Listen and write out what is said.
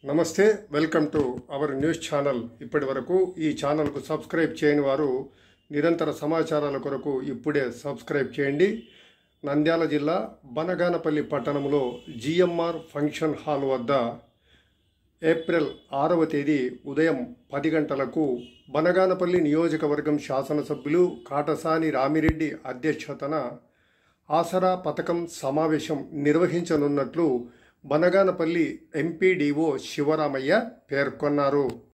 నమస్తే welcome to our news channel ఇప్పటి వరకు ఈ ఛానల్కు సబ్స్క్రైబ్ చేయని వారు నిరంతర సమాచారాల కొరకు ఇప్పుడే సబ్స్క్రైబ్ చేయండి నంద్యాల జిల్లా బనగానపల్లి పట్టణంలో జిఎంఆర్ ఫంక్షన్ హాల్ వద్ద ఏప్రిల్ ఆరవ తేదీ ఉదయం పది గంటలకు బనగానపల్లి నియోజకవర్గం శాసనసభ్యులు కాటసాని రామిరెడ్డి అధ్యక్షతన ఆసరా పథకం సమావేశం నిర్వహించనున్నట్లు బనగానపల్లి ఎంపీడీఓ శివరామయ్య పేర్కొన్నారు